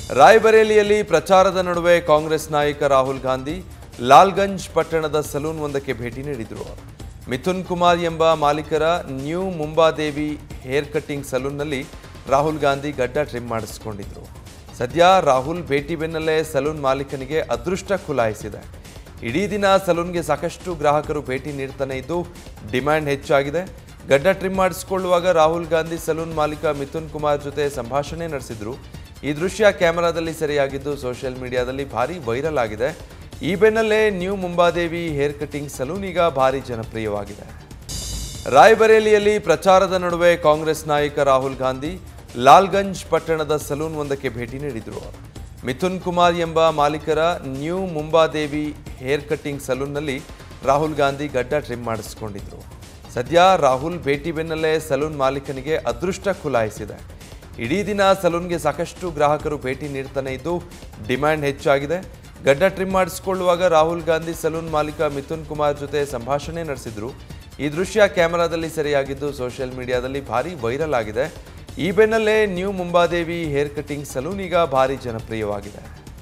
ರಾಯ್ಬರೇಲಿಯಲ್ಲಿ ಪ್ರಚಾರದ ನಡುವೆ ಕಾಂಗ್ರೆಸ್ ನಾಯಕ ರಾಹುಲ್ ಗಾಂಧಿ ಲಾಲ್ಗಂಜ್ ಪಟ್ಟಣದ ಸಲೂನ್ ಒಂದಕ್ಕೆ ಭೇಟಿ ನೀಡಿದರು ಮಿಥುನ್ ಕುಮಾರ್ ಎಂಬ ಮಾಲೀಕರ ನ್ಯೂ ಮುಂಬಾದೇವಿ ಹೇರ್ ಕಟ್ಟಿಂಗ್ ಸಲೂನ್ನಲ್ಲಿ ರಾಹುಲ್ ಗಾಂಧಿ ಗಡ್ಡ ಟ್ರಿಮ್ ಮಾಡಿಸಿಕೊಂಡಿದ್ರು ಸದ್ಯ ರಾಹುಲ್ ಭೇಟಿ ಬೆನ್ನಲ್ಲೇ ಸಲೂನ್ ಮಾಲೀಕನಿಗೆ ಅದೃಷ್ಟ ಖುಲಾಯಿಸಿದೆ ಇಡೀ ದಿನ ಸಲೂನ್ಗೆ ಸಾಕಷ್ಟು ಗ್ರಾಹಕರು ಭೇಟಿ ನೀಡ್ತಾನೆ ಇದ್ದು ಡಿಮ್ಯಾಂಡ್ ಹೆಚ್ಚಾಗಿದೆ ಗಡ್ಡ ಟ್ರಿಮ್ ಮಾಡಿಸಿಕೊಳ್ಳುವಾಗ ರಾಹುಲ್ ಗಾಂಧಿ ಸಲೂನ್ ಮಾಲೀಕ ಮಿಥುನ್ ಕುಮಾರ್ ಜೊತೆ ಸಂಭಾಷಣೆ ನಡೆಸಿದ್ರು ಈ ದೃಶ್ಯ ಕ್ಯಾಮೆರಾದಲ್ಲಿ ಸೆರೆಯಾಗಿದ್ದು ಸೋಷಿಯಲ್ ಮೀಡಿಯಾದಲ್ಲಿ ಭಾರಿ ವೈರಲ್ ಆಗಿದೆ ಈ ಬೆನ್ನಲ್ಲೇ new Mumbadevi hair cutting salon ಈಗ ಭಾರಿ ಜನಪ್ರಿಯವಾಗಿದೆ ರಾಯ್ಬರೇಲಿಯಲ್ಲಿ ಪ್ರಚಾರದ ನಡುವೆ ಕಾಂಗ್ರೆಸ್ ನಾಯಕ ರಾಹುಲ್ ಗಾಂಧಿ ಲಾಲ್ಗಂಜ್ ಪಟ್ಟಣದ ಸಲೂನ್ ಒಂದಕ್ಕೆ ಭೇಟಿ ನೀಡಿದರು ಮಿಥುನ್ ಕುಮಾರ್ ಎಂಬ ಮಾಲೀಕರ ನ್ಯೂ ಮುಂಬಾದೇವಿ ಹೇರ್ ಕಟ್ಟಿಂಗ್ ಸಲೂನ್ನಲ್ಲಿ ರಾಹುಲ್ ಗಾಂಧಿ ಗಡ್ಡ ಟ್ರಿಮ್ ಮಾಡಿಸಿಕೊಂಡಿದ್ರು ಸದ್ಯ ರಾಹುಲ್ ಭೇಟಿ ಬೆನ್ನಲ್ಲೇ ಸಲೂನ್ ಮಾಲೀಕನಿಗೆ ಅದೃಷ್ಟ ಖುಲಾಯಿಸಿದೆ ಇಡೀ ದಿನ ಸಲೂನ್ಗೆ ಸಾಕಷ್ಟು ಗ್ರಾಹಕರು ಭೇಟಿ ನೀಡ್ತಾನೆ ಇದ್ದು ಡಿಮ್ಯಾಂಡ್ ಹೆಚ್ಚಾಗಿದೆ ಗಡ್ಡ ಟ್ರಿಮ್ ಮಾಡಿಸಿಕೊಳ್ಳುವಾಗ ರಾಹುಲ್ ಗಾಂಧಿ ಸಲೂನ್ ಮಾಲೀಕ ಮಿಥುನ್ ಕುಮಾರ್ ಜೊತೆ ಸಂಭಾಷಣೆ ನಡೆಸಿದ್ರು ಈ ದೃಶ್ಯ ಕ್ಯಾಮೆರಾದಲ್ಲಿ ಸೆರೆಯಾಗಿದ್ದು ಸೋಷಿಯಲ್ ಮೀಡಿಯಾದಲ್ಲಿ ಭಾರಿ ವೈರಲ್ ಆಗಿದೆ ಈ ಬೆನ್ನಲ್ಲೇ new Mumbadevi hair cutting salon ಈಗ ಭಾರಿ ಜನಪ್ರಿಯವಾಗಿದೆ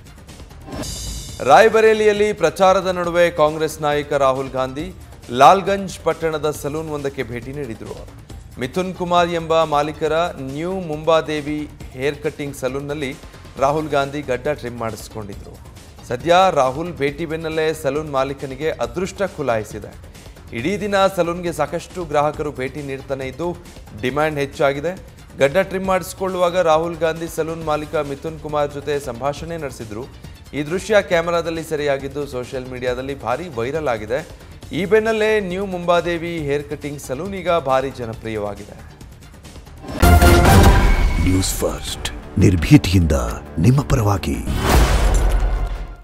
ರಾಯ್ಬರೇಲಿಯಲ್ಲಿ ಪ್ರಚಾರದ ನಡುವೆ ಕಾಂಗ್ರೆಸ್ ನಾಯಕ ರಾಹುಲ್ ಗಾಂಧಿ ಲಾಲ್ಗಂಜ್ ಪಟ್ಟಣದ ಸಲೂನ್ ಒಂದಕ್ಕೆ ಭೇಟಿ ನೀಡಿದರು ಮಿಥುನ್ ಕುಮಾರ್ ಎಂಬ ಮಾಲೀಕರ ನ್ಯೂ ಮುಂಬಾದೇವಿ ಹೇರ್ ಕಟ್ಟಿಂಗ್ ಸಲೂನ್ನಲ್ಲಿ ರಾಹುಲ್ ಗಾಂಧಿ ಗಡ್ಡ ಟ್ರಿಮ್ ಮಾಡಿಸಿಕೊಂಡಿದ್ರು ಸದ್ಯ ರಾಹುಲ್ ಭೇಟಿ ಬೆನ್ನಲ್ಲೇ ಸಲೂನ್ ಮಾಲೀಕನಿಗೆ ಅದೃಷ್ಟ ಖುಲಾಯಿಸಿದೆ ಇಡೀ ದಿನ ಸಲೂನ್ಗೆ ಸಾಕಷ್ಟು ಗ್ರಾಹಕರು ಭೇಟಿ ನೀಡ್ತಾನೆ ಇದ್ದು ಡಿಮ್ಯಾಂಡ್ ಹೆಚ್ಚಾಗಿದೆ ಗಡ್ಡ ಟ್ರಿಮ್ ಮಾಡಿಸಿಕೊಳ್ಳುವಾಗ ರಾಹುಲ್ ಗಾಂಧಿ ಸಲೂನ್ ಮಾಲೀಕ ಮಿಥುನ್ ಕುಮಾರ್ ಜೊತೆ ಸಂಭಾಷಣೆ ನಡೆಸಿದ್ರು ಈ ದೃಶ್ಯ ಕ್ಯಾಮೆರಾದಲ್ಲಿ ಸೆರೆಯಾಗಿದ್ದು ಸೋಷಿಯಲ್ ಮೀಡಿಯಾದಲ್ಲಿ ಭಾರಿ ವೈರಲ್ ಆಗಿದೆ ಈ ಬೆನ್ನಲ್ಲೇ new Mumbadevi hair cutting salon ಈಗ ಭಾರಿ ಜನಪ್ರಿಯವಾಗಿದೆ ನ್ಯೂಸ್ ಫಸ್ಟ್ ನಿರ್ಭೀತಿಯಿಂದ ನಿಮ್ಮ ಪರವಾಗಿ